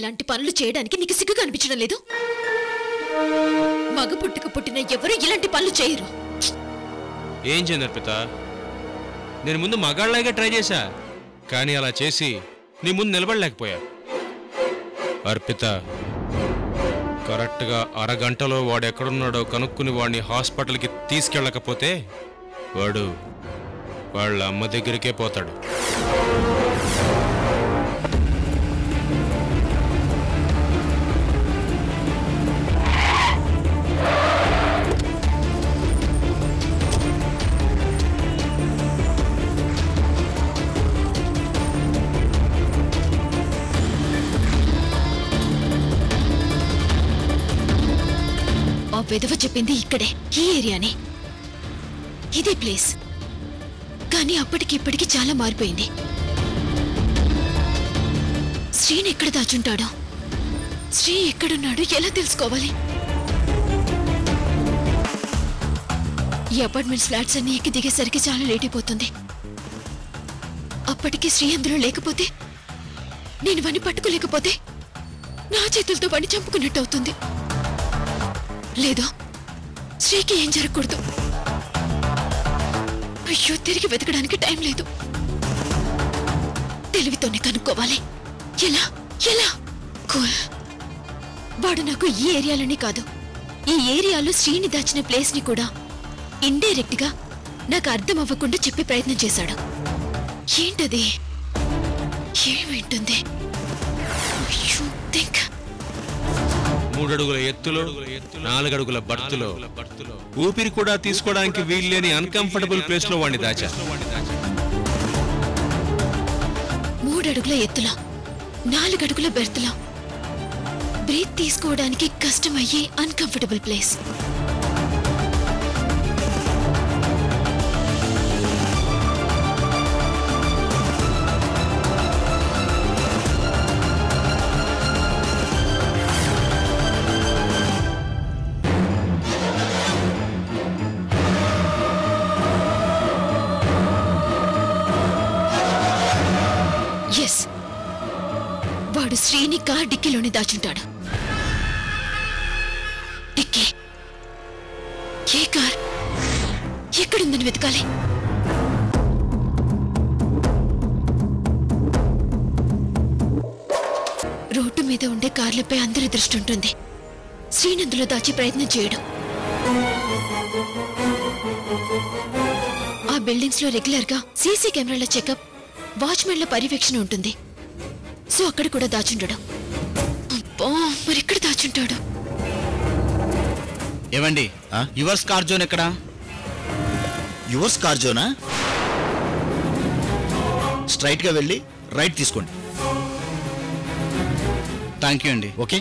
ఇలాంటి పనులు చేయడానికి నీకు సిగ్గుగా అనిపించడం లేదు మగ పుట్టుక పుట్టిన ఎవరు ఇలాంటి పనులు చేయరు ఏం చేయను అర్పిత నేను ముందు మగాళ్ళలాగే ట్రై చేశా కానీ అలా చేసి నీ ముందు నిలబడలేకపోయా అర్పిత కరెక్ట్గా అరగంటలో వాడు ఎక్కడున్నాడో కనుక్కుని వాడిని హాస్పిటల్కి తీసుకెళ్ళకపోతే వాడు వాళ్ళ అమ్మ దగ్గరికే పోతాడు ఆ విధవ చెప్పింది ఇక్కడే ఈ ఏరియానే ఇదే ప్లేస్ కానీ అప్పటికి ఇప్పటికి చాలా మారిపోయింది శ్రీని ఎక్కడ దాచుంటాడో శ్రీ ఎక్కడున్నాడు ఎలా తెలుసుకోవాలి ఈ అపార్ట్మెంట్స్ ఫ్లాట్స్ అన్ని ఎక్కి దిగేసరికి చాలా లేట్ అయిపోతుంది అప్పటికి శ్రీ అందులో లేకపోతే నేను వని పట్టుకోలేకపోతే నా చేతులతో వని చంపుకున్నట్టు అవుతుంది లేదు శ్రీకి ఏం జరగకూడదు అయ్యో తిరిగి వెతకడానికి టైం లేదు తెలివితోనే కనుక్కోవాలి ఎలా ఎలా కూల్ వాడు నాకు ఈ ఏరియాలోనే కాదు ఈ ఏరియాలో శ్రీని దాచిన ప్లేస్ ని కూడా ఇండైరెక్ట్ గా నాకు అర్థం అవ్వకుండా చెప్పే ప్రయత్నం చేశాడు ఏంటది ఏమింటుంది అయ్యో థింక్ మూడడుగుల ఎత్తులో నాలుగడుగుల బర్తులో ఊపిరి కూడా తీసుకోవడానికి వీల్లేని అన్కంఫర్టబుల్ ప్లేస్ లో వాడిని దాచా మూడడుగుల ఎత్తులో నాలుగడుగుల బెర్త్లో బ్రీత్ తీసుకోవడానికి కష్టమయ్యే అన్కంఫర్టబుల్ ప్లేస్ ఎస్ వాడు శ్రీని కార్ డిక్కీలోనే దాచుంటాడు డిక్కీ ఏ కార్ ఎక్కడుందని వెతకాలి రోడ్డు మీద ఉండే కార్లపై అందరి దృష్టి ఉంటుంది శ్రీనందులో దాచే ప్రయత్నం చేయడం ఆ బిల్డింగ్స్ లో రెగ్యులర్ గా సీసీ కెమెరాల చెకప్ వాచ్మెన్ల పర్యవేక్షణ ఉంటుంది సో అక్కడ కూడా దాచుండడం అబ్బా మరి ఎక్కడ దాచుంటాడు ఏవండి ఆ? యువర్స్ కార్ జోన్ ఎక్కడా యువర్స్ కార్ జోనా స్ట్రైట్ గా వెళ్ళి రైట్ తీసుకోండి థ్యాంక్ యూ అండి ఓకే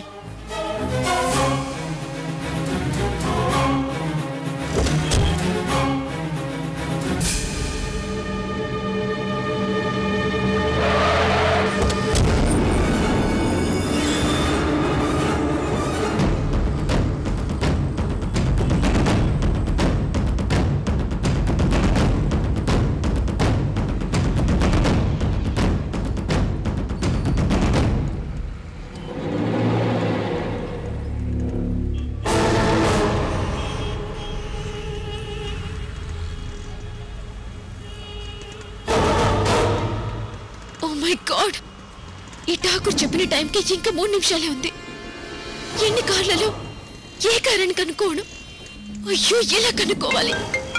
ఓ మై గాడ్ ఈ ఠాకూర్ చెప్పిన టైంకి ఇంకా మూడు నిమిషాలే ఉంది ఎన్ని కార్లలో ఏ కారని కనుక్కోవడం అయ్యో ఎలా కనుక్కోవాలి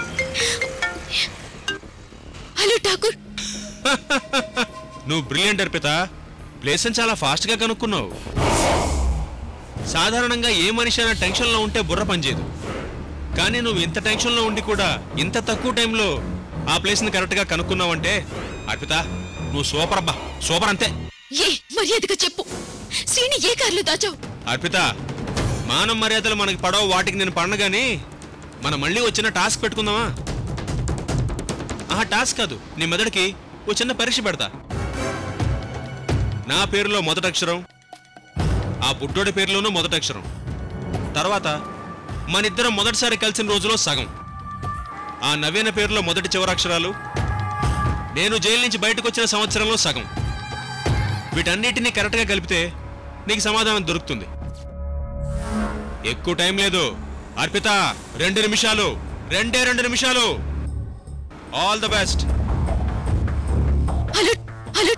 హలో ఠాకూర్ నువ్వు బ్రిలియంట్ అర్పిత ప్లేస్ చాలా ఫాస్ట్ గా కనుక్కున్నావు సాధారణంగా ఏ మనిషి అయినా టెన్షన్ లో ఉంటే బుర్ర పనిచేయదు కానీ నువ్వు ఇంత టెన్షన్ లో ఉండి కూడా ఇంత తక్కువ టైంలో ఆ ప్లేస్ ని కరెక్ట్ గా కనుక్కున్నావంటే అర్పిత నువ్వు సూపర్ అబ్బా సూపర్ అంతే ఏ మర్యాదగా చెప్పు శ్రీని ఏ కార్లో దాచావు అర్పిత మానవ మర్యాదలు మనకి పడవ వాటికి నేను పడను గాని మనం మళ్ళీ వచ్చిన టాస్క్ పెట్టుకుందామా ఆహా టాస్క్ కాదు నీ మెదడుకి ఓ చిన్న పరీక్ష పెడతా నా పేరులో మొదటి అక్షరం ఆ బుడ్డోడి పేరులోనూ మొదటి అక్షరం తర్వాత మనిద్దరం మొదటిసారి కలిసిన రోజులో సగం ఆ నవీన పేరులో మొదటి చివరి అక్షరాలు నేను జైలు నుంచి బయటకు వచ్చిన సంవత్సరంలో సగం వీటన్నిటినీ కరెక్ట్గా కలిపితే నీకు సమాధానం దొరుకుతుంది ఎక్కువ టైం లేదు అర్పిత రెండు నిమిషాలు రెండే రెండు నిమిషాలు all the best hello hello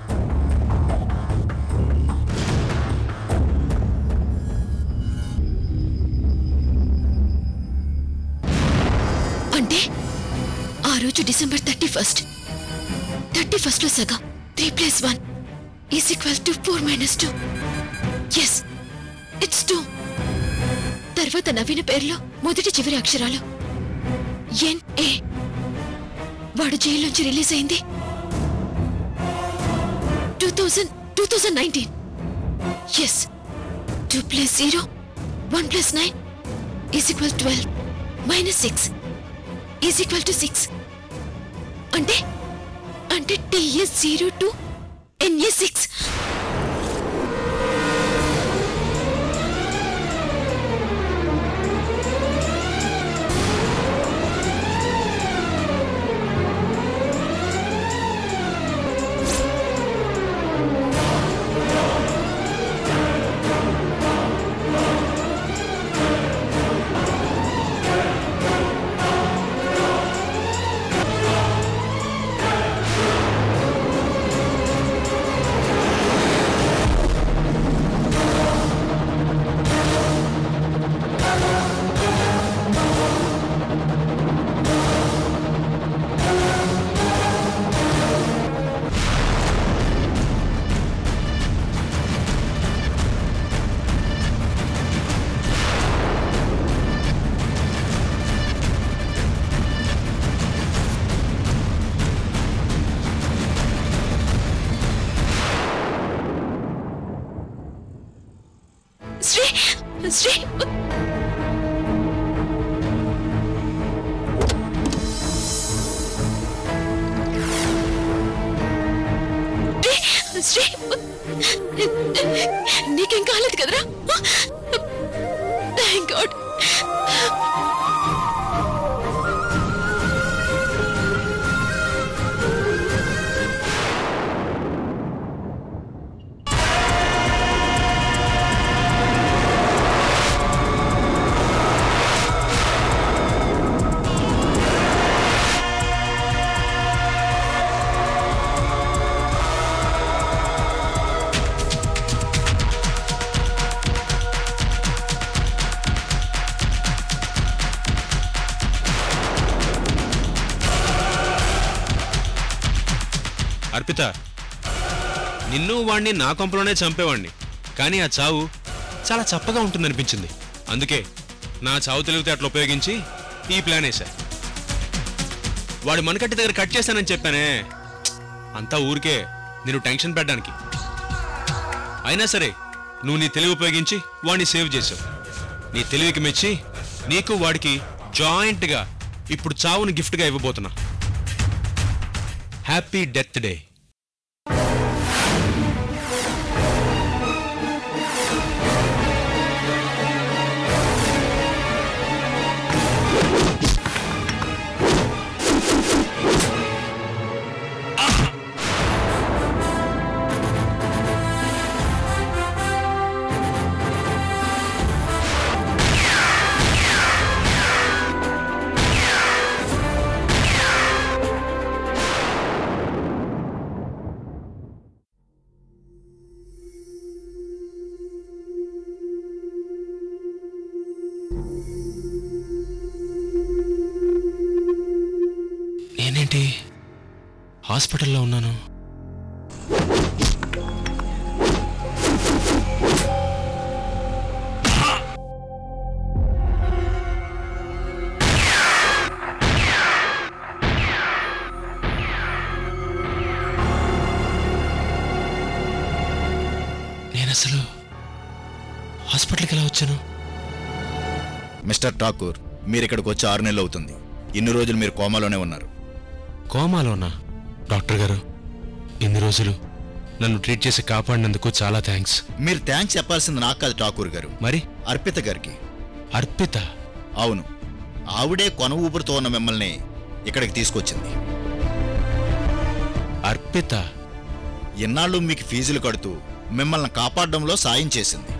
అంటే ఆ రోజు December thirty first thirty first లో సగం three plus one is equal to four minus two yes it's two తర్వాత నవీన పేరులో మొదటి చివరి అక్షరాలు ఎన్ ఏ వాడు జైల్లోంచి రిలీజ్ అయింది two thousand two thousand nineteen yes two plus zero one plus nine is equal twelve minus six is equal to six అంటే అంటే TS zero two ఎన్ఏ six Sri Sri Sri నీకేం కాలేదు కదరా థ్యాంక్ గాడ్ అర్పిత నిన్ను వాణ్ణి నా కొంపలోనే చంపేవాణ్ణి కానీ ఆ చావు చాలా చప్పగా ఉంటుందనిపించింది అందుకే నా చావు తెలివితే అట్లా ఉపయోగించి ఈ ప్లాన్ వేశా వాడి మనకట్టి దగ్గర కట్ చేశానని చెప్పానే అంతా ఊరికే నేను టెన్షన్ పెట్టడానికి అయినా సరే నువ్వు నీ తెలివి ఉపయోగించి వాడిని సేవ్ చేసావు నీ తెలివికి మెచ్చి నీకు వాడికి జాయింట్గా ఇప్పుడు చావుని గిఫ్ట్గా ఇవ్వబోతున్నా హ్యాపీ డెత్ డే నేనేంటి హాస్పిటల్లో ఉన్నాను నేను అసలు హాస్పిటల్కి ఎలా వచ్చాను మిస్టర్ ఠాకూర్ మీరు ఇక్కడికి వచ్చి ఆరు నెలలు అవుతుంది ఇన్ని రోజులు మీరు కోమాలోనే ఉన్నారు కోమాలోనా డాక్టర్ గారు ఇన్ని రోజులు నన్ను ట్రీట్ చేసి కాపాడినందుకు చాలా థ్యాంక్స్ మీరు థ్యాంక్స్ చెప్పాల్సింది నాకు కాదు ఠాకూర్ గారు మరి అర్పిత గారికి అర్పిత అవును ఆవిడే కొన ఊపిరితో ఉన్న మిమ్మల్ని ఇక్కడికి తీసుకొచ్చింది అర్పిత ఇన్నాళ్ళు మీకు ఫీజులు కడుతూ మిమ్మల్ని కాపాడడంలో సాయం చేసింది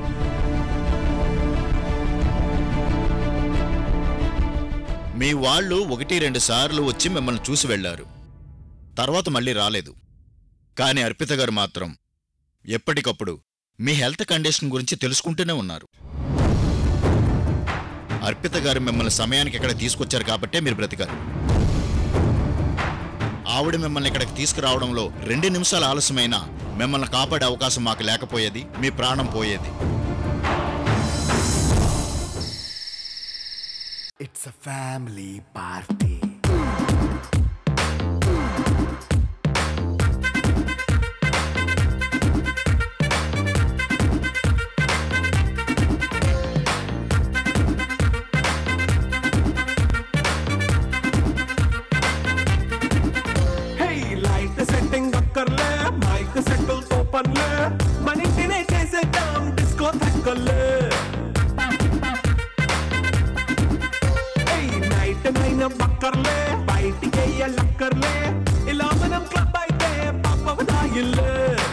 మీ వాళ్ళు ఒకటి రెండు సార్లు వచ్చి మిమ్మల్ని చూసి వెళ్ళారు తర్వాత మళ్ళీ రాలేదు కానీ అర్పిత గారు మాత్రం ఎప్పటికప్పుడు మీ హెల్త్ కండిషన్ గురించి తెలుసుకుంటూనే ఉన్నారు అర్పిత గారు మిమ్మల్ని సమయానికి ఇక్కడ తీసుకొచ్చారు కాబట్టే మీరు బ్రతికారు ఆవిడ మిమ్మల్ని ఇక్కడికి తీసుకురావడంలో రెండు నిమిషాలు ఆలస్యమైనా మిమ్మల్ని కాపాడే అవకాశం మాకు లేకపోయేది మీ ప్రాణం పోయేది It's a family party. హే లైట్ సెట్టింగ్ అక్కర్లే మైక్ సెట్టుల్ తో పనిలే మన ఇంటినే చేసేద్దాం డిస్కో తక్కర్లే హే నైట్ నైన్ బక్కర్లే బయటికి వెయ్యాలక్కర్లే ఇలా మనం క్లబ్ అయితే పాప దాయిల్లే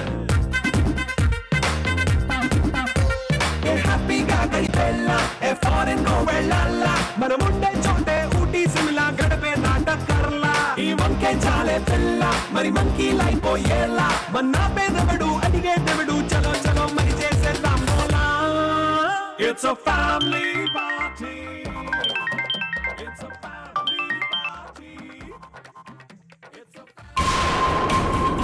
ఏ హ్యాపీగా గడిపెళ్ళా ఏ ఫారెన్ కో వెళ్ళాలా మనం ఉండే చోటే ఊటీ సిమ్లా గడిపే నాటకర్లా ఈ వంకే చాలే పిల్ల మరి మంకీ లైపోయేలా మన్నా పేదవడు అడిగేదవడు చలో చలో మరి చేసేద్దాం బోలా it's a family party it's a family party it's a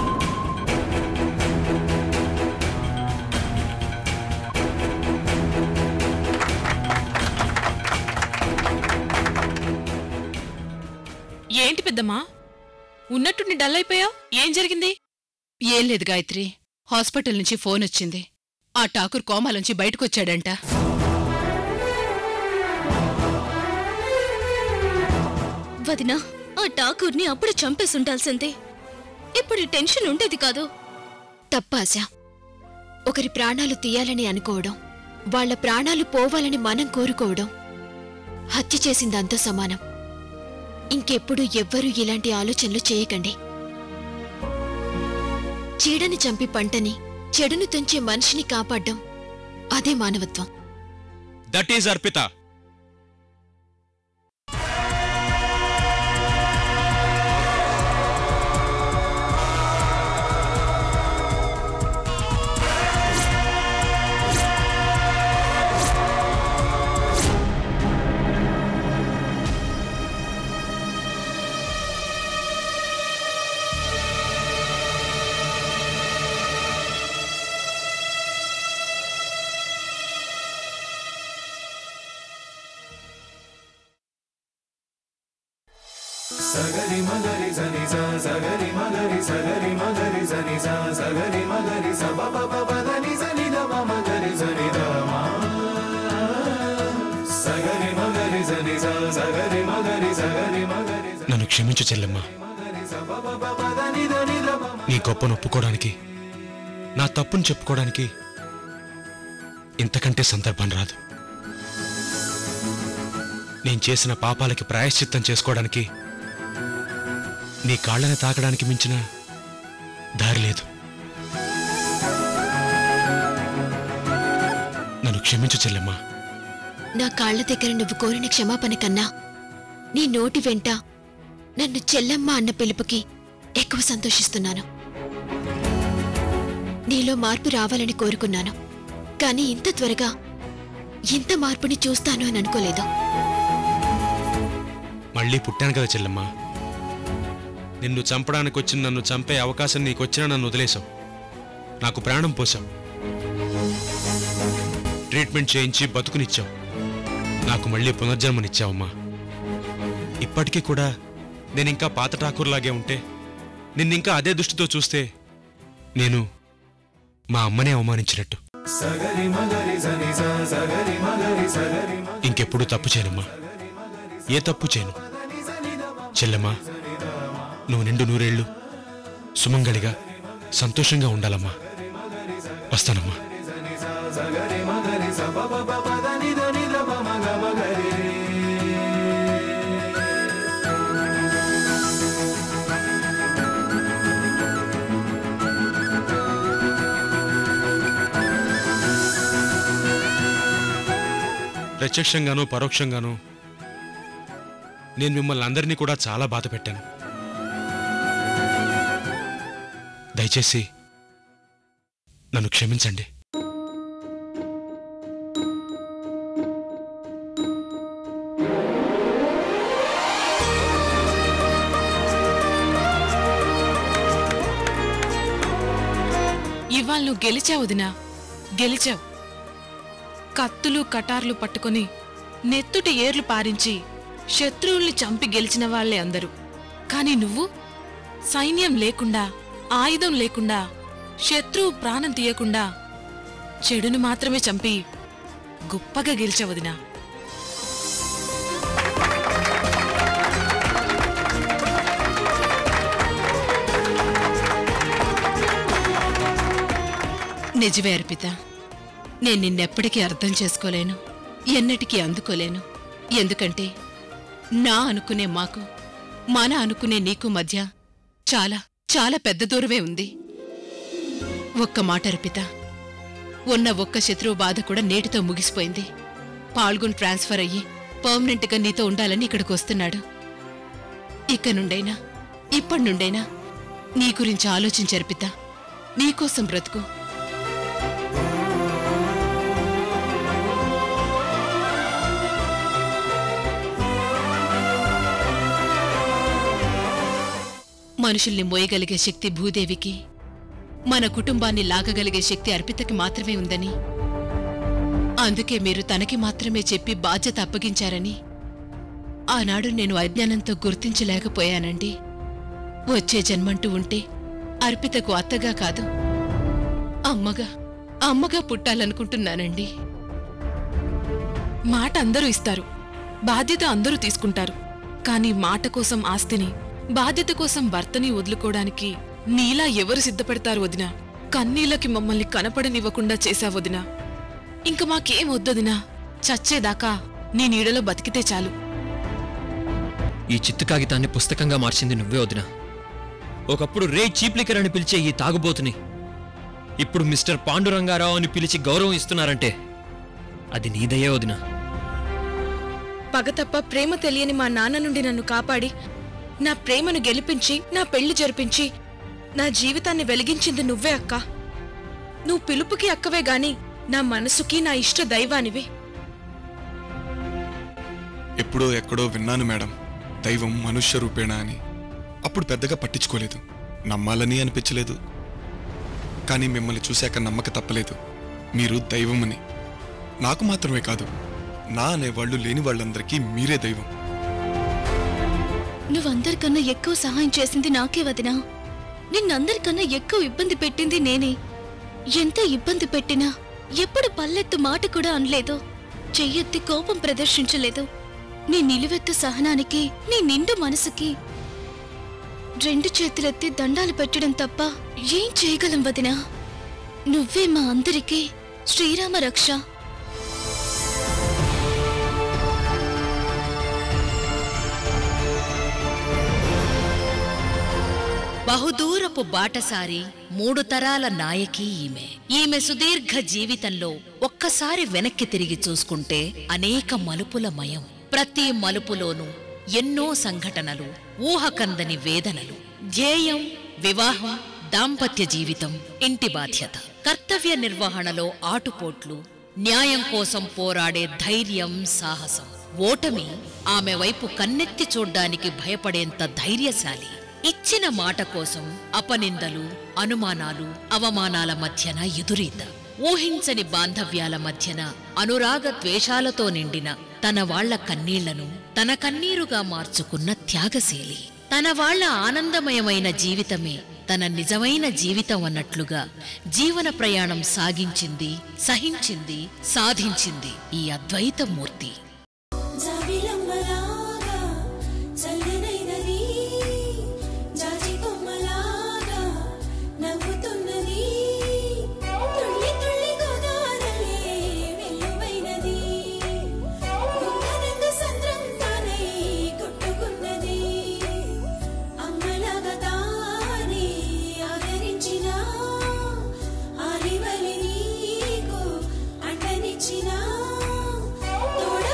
ఏంటి పెద్దమ్మా ఉన్నట్టుండి డల్ అయిపోయావు ఏం జరిగింది ఏం లేదు గాయత్రి హాస్పిటల్ నుంచి ఫోన్ వచ్చింది ఆ ఠాకూర్ కోమాలోంచి బయటకొచ్చాడంట వదినా ఆ ఠాకూర్ని అప్పుడు చంపేసి ఉండాల్సిందే ఇప్పుడు ఈ టెన్షన్ ఉండేది కాదు తప్పాశ ఒకరి ప్రాణాలు తీయాలని అనుకోవడం వాళ్ళ ప్రాణాలు పోవాలని మనం కోరుకోవడం హత్య చేసిందంతా సమానం ఇంకెప్పుడు ఎవ్వరూ ఇలాంటి ఆలోచనలు చేయకండి చీడని చంపి పంటని చెడును తుంచే మనిషిని కాపాడ్డం అదే మానవత్వం దట్ ఈజ్ అర్పిత సగరి మగరి సని సా సగరి మగరి సగరి మగరి సని సా సగరి మగరి స బ బ బ బ దని సని ద మ మగరి సని ద మ సగరి మగరి సని సా సగరి మగరి సగరి మగరి స నన్ను క్షమించు చెల్లెమ్మా మగరి స బ బ బ బ దని దని ద మ మ నీ గొప్పను ఒప్పుకోవడానికి నా తప్పును చెప్పుకోవడానికి ఇంతకంటే సందర్భం రాదు నేను చేసిన పాపాలకి ప్రాయశ్చిత్తం చేసుకోవడానికి నీ కాళ్ళని తాకడానికి మించిన దారి లేదు నన్ను క్షమించు చెల్లెమ్మా నా కాళ్ల దగ్గర నువ్వు కోరిన క్షమాపణ కన్నా నీ నోటి వెంట నన్ను చెల్లమ్మ అన్న పిలుపుకి ఎక్కువ సంతోషిస్తున్నాను నీలో మార్పు రావాలని కోరుకున్నాను కానీ ఇంత త్వరగా ఇంత మార్పుని చూస్తాను అని అనుకోలేదు మళ్ళీ పుట్టాను కదా చెల్లెమ్మా నిన్ను చంపడానికి వచ్చిన నన్ను చంపే అవకాశం నీకొచ్చినా నన్ను వదిలేశావు నాకు ప్రాణం పోసావు ట్రీట్మెంట్ చేయించి బతుకునిచ్చావు నాకు మళ్ళీ పునర్జన్మనిచ్చావమ్మా ఇప్పటికీ కూడా నేను ఇంకా పాత ఠాకూర్లాగే ఉంటే నిన్నింకా అదే దృష్టితో చూస్తే నేను మా అమ్మనే అవమానించినట్టు సగరి మగరి సని సా సగరి మగరి సగరి మ ఇంకెప్పుడు తప్పు చేయనమ్మా ఏ తప్పు చేయను చెల్లెమ్మా నువ్వు నిండు నూరేళ్ళు సుమంగళిగా సంతోషంగా ఉండాలమ్మా వస్తానమ్మా సగరి మగరి స బ బ బ బ దని దని ద మ మ గ మగరి ప్రత్యక్షంగానో పరోక్షంగానో నేను మిమ్మల్ని అందరినీ కూడా చాలా బాధ పెట్టాను దయచేసి నన్ను క్షమించండి ఇవాళ నువ్వు గెలిచావు వదినా గెలిచావు కత్తులు కటార్లు పట్టుకొని నెత్తుటి ఏర్లు పారించి శత్రువుల్ని చంపి గెలిచిన వాళ్లే అందరూ కాని నువ్వు సైన్యం లేకుండా ఆయుధం లేకుండా శత్రువు ప్రాణం తీయకుండా చెడును మాత్రమే చంపి గొప్పగా గెలిచావు వదినా నిజమే అర్పిత నేను నిన్నెప్పటికీ అర్థం చేసుకోలేను ఎన్నటికీ అందుకోలేను ఎందుకంటే నా అనుకునే మాకు మన అనుకునే నీకు మధ్య చాలా చాలా పెద్ద దూరమే ఉంది ఒక్క మాట అర్పిత ఉన్న ఒక్క శత్రువు బాధ కూడా నేటితో ముగిసిపోయింది పాల్గొని ట్రాన్స్ఫర్ అయ్యి పర్మనెంట్గా నీతో ఉండాలని ఇక్కడికి వస్తున్నాడు ఇక నుండైనా ఇప్పటి నుండైనా నీ గురించి ఆలోచించి అర్పిత నీకోసం బ్రతుకు మనుషుల్ని మోయగలిగే శక్తి భూదేవికి మన కుటుంబాన్ని లాగగలిగే శక్తి అర్పితకి మాత్రమే ఉందని అందుకే మీరు తనకి మాత్రమే చెప్పి బాధ్యత అప్పగించారని ఆనాడు నేను అజ్ఞానంతో గుర్తించలేకపోయానండి వచ్చే జన్మంటూ ఉంటే అర్పితకు అత్తగా కాదు అమ్మగా అమ్మగా పుట్టాలనుకుంటున్నానండి మాట అందరూ ఇస్తారు బాధ్యత అందరూ తీసుకుంటారు కానీ మాట కోసం ఆస్తిని బాధ్యత కోసం భర్తని వదులుకోవడానికి నీలా ఎవరు సిద్ధపడతారు వదినా కన్నీళ్ళకి మమ్మల్ని కనపడనివ్వకుండా చేశావు వదినా ఇంక మాకేం వద్దొదినా చచ్చేదాకా నీ నీడలో బతికితే చాలు ఈ చిత్తు కాగితాన్ని పుస్తకంగా మార్చింది నువ్వే వదినా ఒకప్పుడు రే చీప్ లిక్కర్ అని పిలిచే ఈ తాగుబోతుని ఇప్పుడు మిస్టర్ పాండురంగారావు అని పిలిచి గౌరవం ఇస్తున్నారంటే అది నీదయ్యే వదినా పగ తప్ప ప్రేమ తెలియని మా నాన్న నుండి నన్ను కాపాడి నా ప్రేమను గెలిపించి నా పెళ్లి జరిపించి నా జీవితాన్ని వెలిగించింది నువ్వే అక్క నువ్వు పిలుపుకి అక్కవే గాని నా మనసుకి నా ఇష్ట దైవానివి ఎప్పుడో ఎక్కడో విన్నాను మేడం దైవం మనుష్య రూపేణా అని అప్పుడు పెద్దగా పట్టించుకోలేదు నమ్మాలని అనిపించలేదు కానీ మిమ్మల్ని చూశాక నమ్మక తప్పలేదు మీరు దైవమని నాకు మాత్రమే కాదు నా అనేవాళ్ళు లేని వాళ్ళందరికీ మీరే దైవం నువ్వందరికన్నా ఎక్కువ సహాయం చేసింది నాకే వదినా నిన్నందరికన్నా ఎక్కువ ఇబ్బంది పెట్టింది నేనే ఎంత ఇబ్బంది పెట్టినా ఎప్పుడు పల్లెత్తు మాట కూడా అనలేదు చెయ్యెత్తి కోపం ప్రదర్శించలేదు నీ నిలువెత్తు సహనానికి నీ నిండు మనసుకి రెండు చేతులెత్తి దండాలు పెట్టడం తప్ప ఏం చేయగలం వదినా నువ్వే మా అందరికీ శ్రీరామ రక్ష బహుదూరపు బాటసారి మూడు తరాల నాయకి ఈమె ఈమె సుదీర్ఘ జీవితంలో ఒక్కసారి వెనక్కి తిరిగి చూసుకుంటే అనేక మలుపుల మయం ప్రతి మలుపులోనూ ఎన్నో సంఘటనలు ఊహకందని వేదనలు ధ్యేయం వివాహం దాంపత్య జీవితం ఇంటి బాధ్యత కర్తవ్య నిర్వహణలో ఆటుపోట్లు న్యాయం కోసం పోరాడే ధైర్యం సాహసం ఓటమి ఆమె వైపు కన్నెత్తి చూడ్డానికి భయపడేంత ధైర్యశాలి ఇచ్చిన మాట కోసం అపనిందలు అనుమానాలు అవమానాల మధ్యన ఎదురీత ఊహించని బాంధవ్యాల మధ్యన అనురాగ ద్వేషాలతో నిండిన తన వాళ్ల కన్నీళ్లను తన కన్నీరుగా మార్చుకున్న త్యాగశీలి తన వాళ్ల ఆనందమయమైన జీవితమే తన నిజమైన జీవితం అన్నట్లుగా జీవన ప్రయాణం సాగించింది సహించింది సాధించింది ఈ అద్వైత మూర్తి జాబిలమ్మలాగా చల్లనైనది జాజి కొమ్మలాగా నవ్వుతున్నది తుళ్ళి తుళ్ళి గోదావరలే వెల్లువైనది గుండెనందు సంద్రం తానై కొట్టుకున్నది అమ్మలాగా తానే ఆదరించిన ఆలివలి నీకు అంటనిచ్చిన తోడ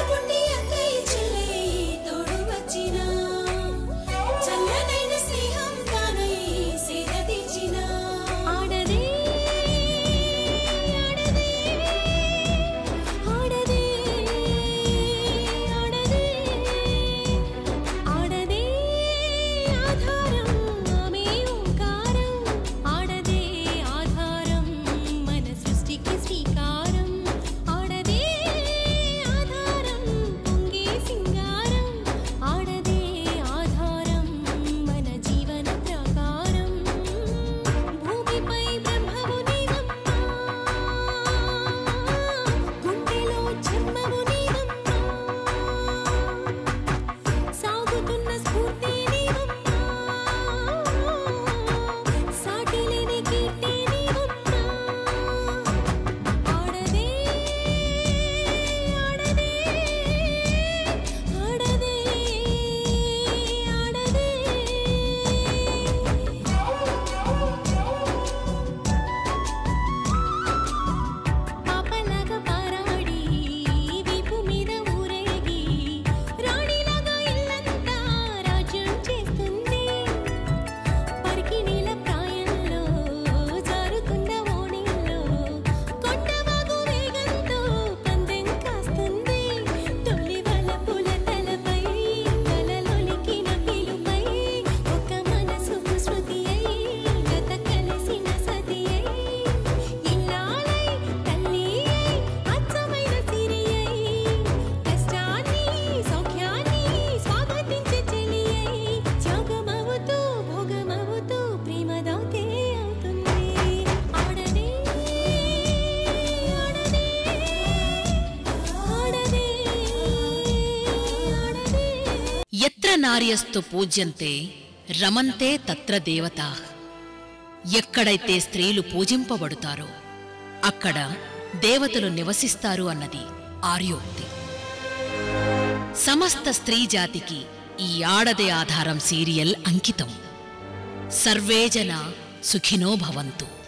నార్యస్తు పూజ్యంతే రమంతే తత్ర దేవతా ఎక్కడైతే స్త్రీలు పూజింపబడుతారో అక్కడ దేవతలు నివసిస్తారు అన్నది ఆర్యోక్తి సమస్త స్త్రీ జాతికి ఈ ఆడదే ఆధారం సీరియల్ అంకితం సర్వే జన సుఖినో భవంతు